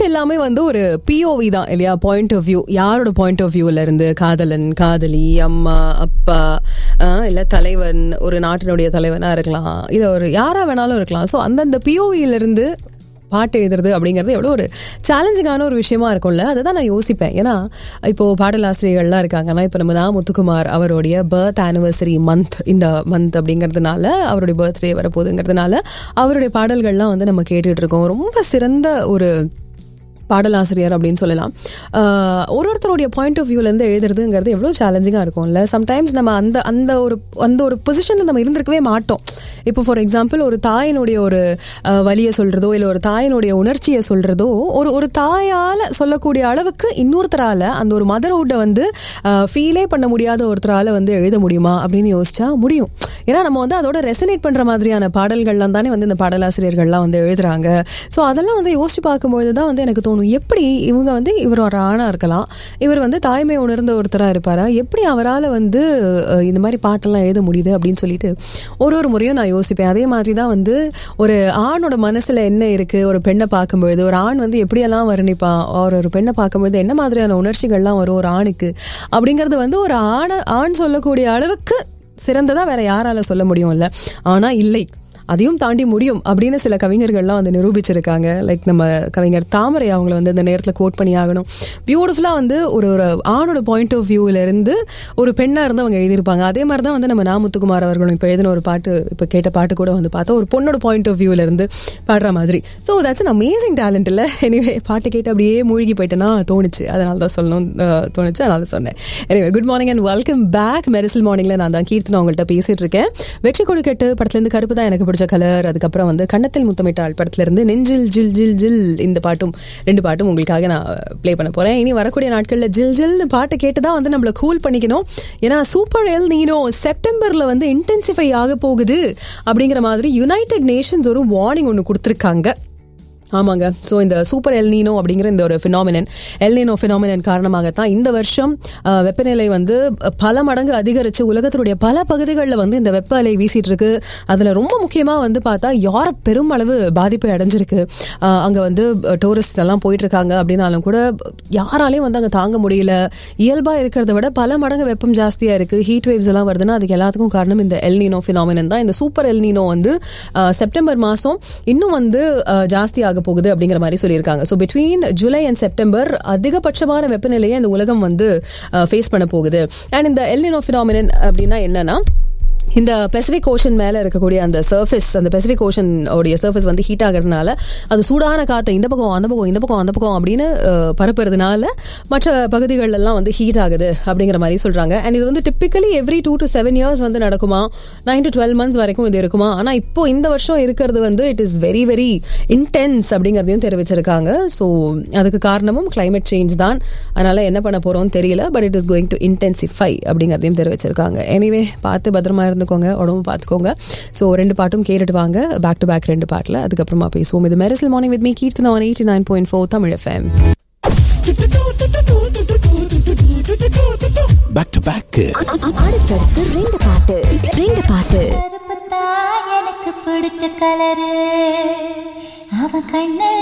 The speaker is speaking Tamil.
எல்லாமே வந்து ஒரு பிஓவி தான் இல்லையா பாயிண்ட் ஆஃப் வியூ யாரோட பாயிண்ட் ஆஃப் வியூல இருந்து காதலன் காதலி அம்மா அப்பா ஆஹ், இல்ல தலைவன் ஒரு நாட்டினுடைய தலைவனா இருக்கலாம் இது ஒரு யாரா வேணாலும் இருக்கலாம் ஸோ அந்தந்த பிஓவியில இருந்து பாட்டு எழுதுறது அப்படிங்கிறது எவ்வளோ ஒரு சேலஞ்சிங்கான ஒரு விஷயமா இருக்கும்ல அதை தான் நான் யோசிப்பேன் ஏன்னா இப்போ பாடலாசிரியர்கள்லாம் இருக்காங்கன்னா இப்போ நம்ம தான் முத்துக்குமார் அவருடைய பர்த் ஆனிவர்சரி மந்த் இந்த மந்த் அப்படிங்கிறதுனால அவருடைய பர்த்டே வரப்போகுதுங்கிறதுனால அவருடைய பாடல்கள்லாம் வந்து நம்ம கேட்டுட்டு இருக்கோம் ரொம்ப சிறந்த ஒரு பாடலாசிரியர் அப்படின்னு சொல்லலாம் ஆஹ் ஒரு ஒருத்தருடைய பாயிண்ட் ஆஃப் வியூலேருந்து எழுதுறதுங்கிறது எவ்வளோ சேலஞ்சிங்காக இருக்கும்ல சம்டைம்ஸ் நம்ம அந்த அந்த ஒரு அந்த ஒரு பொசிஷனில் நம்ம இருந்திருக்கவே மாட்டோம் இப்போ ஃபார் எக்ஸாம்பிள் ஒரு தாயினுடைய ஒரு ஆஹ், வலியை சொல்கிறதோ இல்லை ஒரு தாயினுடைய உணர்ச்சியை சொல்கிறதோ ஒரு ஒரு தாயால் சொல்லக்கூடிய அளவுக்கு இன்னொருத்தரால் அந்த ஒரு மதர்ஹுட்டை வந்து ஃபீலே பண்ண முடியாத ஒருத்தரால் வந்து எழுத முடியுமா அப்படின்னு யோசிச்சா முடியும் ஏன்னா நம்ம வந்து அதோட ரெசனேட் பண்ணுற மாதிரியான பாடல்கள்லாம் தானே வந்து இந்த பாடலாசிரியர்கள்லாம் வந்து எழுதுறாங்க ஸோ அதெல்லாம் வந்து யோசிச்சு பார்க்கும்பொழுது தான் வந்து எனக்கு தோணும் எப்படி இவங்க வந்து இவர் ஒரு ஆணாக இருக்கலாம் இவர் வந்து தாய்மை உணர்ந்த ஒருத்தராக இருப்பாரா எப்படி அவரால் வந்து அஹ், இந்த மாதிரி பாட்டெல்லாம் எழுத முடியுது அப்படின்னு சொல்லிட்டு ஒரு ஒரு முறையும் நான் யோசிப்பேன் அதே மாதிரி தான் வந்து ஒரு ஆணோட மனசில் என்ன இருக்குது ஒரு பெண்ணை பார்க்கும்பொழுது ஒரு ஆண் வந்து எப்படியெல்லாம் வர்ணிப்பான் ஒரு ஒரு பெண்ணை பார்க்கும்பொழுது என்ன மாதிரியான உணர்ச்சிகள்லாம் வரும் ஒரு ஆணுக்கு அப்படிங்கிறது வந்து ஒரு ஆணை ஆண் சொல்லக்கூடிய அளவுக்கு சிறந்ததா வேற யாரால சொல்ல முடியும்ல ஆனா இல்லை அதையும் தாண்டி முடியும் அப்படின்னு சில கவிஞர்கள்லாம் வந்து நிரூபிச்சிருக்காங்க லைக் நம்ம கவிஞர் தாமரை அவங்கள வந்து இந்த நேரத்தில் கோட் பண்ணி ஆகணும் பியூட்டிஃபுல்லாக வந்து ஒரு ஒரு ஆணோட பாயிண்ட் ஆஃப் வியூவில் இருந்து ஒரு பெண்ணாக இருந்து அவங்க எழுதியிருப்பாங்க அதே மாதிரி தான் வந்து நம்ம நாமுத்துக்குமார் அவர்களும் இப்போ எழுதின ஒரு பாட்டு இப்போ கேட்ட பாட்டு கூட வந்து பார்த்தா ஒரு பொண்ணோட பாயிண்ட் ஆஃப் வியூவில் இருந்து பாடுற மாதிரி so that's an amazing talent இல்லை எனிவே பாட்டு கேட்டு அப்படியே மூழ்கி போயிட்டேன்னா தோணுச்சு அதனால தான் சொல்லணும் அஹ், தோணுச்சு அதனால சொன்னேன் anyway good morning and welcome back Mersal மார்னிங்ல நான் தான் கீர்த்தனா உங்கள்கிட்ட பேசிட்டு இருக்கேன் வெற்றி கொடுக்கட்டு படத்துலேருந்து கருப்பு தான் எனக்கு பிடிச்ச கலர் அதுக்கப்புறம் வந்து கன்னத்தில் முத்தமிட்டாள் படத்துலேருந்து நெஞ்சில் ஜில் ஜில் ஜில் இந்த பாட்டும் ரெண்டு பாட்டும் உங்களுக்காக நான் ப்ளே பண்ண போகிறேன் இனி வரக்கூடிய நாட்களில் ஜில் ஜில்னு பாட்டு கேட்டு தான் வந்து நம்மளை கூல் பண்ணிக்கணும் ஏன்னா சூப்பர் எல் நீனோ செப்டம்பரில் வந்து இன்டென்சிஃபை ஆக போகுது அப்படிங்கிற மாதிரி யுனைடெட் நேஷன்ஸ் ஒரு வார்னிங் ஒன்று கொடுத்துருக்காங்க ஆமாங்க ஸோ இந்த சூப்பர் எல்னினோ அப்படிங்கிற இந்த ஒரு ஃபினாமினன் எல்னினோ ஃபினாமினன் காரணமாகத்தான் இந்த வருஷம் அஹ், வெப்பநிலை வந்து பல மடங்கு அதிகரித்து உலகத்தினுடைய பல பகுதிகளில் வந்து இந்த வெப்ப அலை வீசிட்டு இருக்கு அதில் ரொம்ப முக்கியமாக வந்து பார்த்தா யூரோப் பெரும் அளவு பாதிப்பை அடைஞ்சிருக்கு அங்கே வந்து டூரிஸ்ட் எல்லாம் போயிட்டு இருக்காங்க அப்படின்னாலும் கூட யாராலையும் வந்து அங்கே தாங்க முடியல இயல்பாக இருக்கிறத விட பல மடங்கு வெப்பம் ஜாஸ்தியாக இருக்குது ஹீட் வேவ்ஸ் எல்லாம் வருதுன்னா அதுக்கு எல்லாத்துக்கும் காரணம் இந்த எல்னினோ ஃபினாமினன் தான் இந்த சூப்பர் எல்னினோ வந்து அஹ், செப்டம்பர் மாதம் இன்னும் வந்து அஹ், ஜாஸ்தி ஆக போகுது அப்படிங்கிற மாதிரி சொல்லியிருக்காங்க so between July and September அதிகபட்சமான வெப்பநிலையை இந்த உலகம் வந்து ஃபேஸ் பண்ண போகுது அண்ட் இந்த எல்னினோ ஃபினாமினன் அப்படின்னா என்னன்னா இந்த பெசிபிக் ஓஷன் மேலே இருக்கக்கூடிய அந்த சர்ஃபேஸ் அந்த பெசிபிக் ஓஷன் உடைய சர்ஃபேஸ் வந்து ஹீட் ஆகிறதுனால அது சூடான காற்றை இந்த பக்கம் அந்த பக்கம் இந்த பக்கம் அந்த பக்கம் அப்படின்னு அஹ், பரப்புறதுனால மற்ற பகுதிகளெல்லாம் வந்து ஹீட் ஆகுது அப்படிங்கிற மாதிரி சொல்கிறாங்க அண்ட் இது வந்து typically every two to seven years வந்து நடக்குமா நைன் டு டுவெல் மந்த்ஸ் வரைக்கும் இது இருக்குமா ஆனால் இப்போ இந்த வருஷம் இருக்கிறது வந்து it is very very intense அப்படிங்கிறதையும் தெரிவிச்சிருக்காங்க ஸோ அதுக்கு காரணமும் climate சேஞ்ச் தான் அதனால் என்ன பண்ண போகிறோம்னு தெரியல but it is going to intensify அப்படிங்கிறதையும் தெரிவிச்சிருக்காங்க எனிவே பார்த்து பத்திரமா இருந்துக்கோங்க உடம்பு பார்த்துக்கோங்க ஸோ ரெண்டு பாட்டும் கேட்டுட்டு வாங்க பேக் டு பேக் ரெண்டு பாட்டில் அதுக்கப்புறமா பேசுவோம் இது Mersal morning with me Keerthana one eighty nine point four Tamil FM back to back அடுத்தடுத்து ரெண்டு பாட்டு ரெண்டு பாட்டு கருப்புத்தா எனக்கு பிடிச்ச கலரு அவன் கண்ணு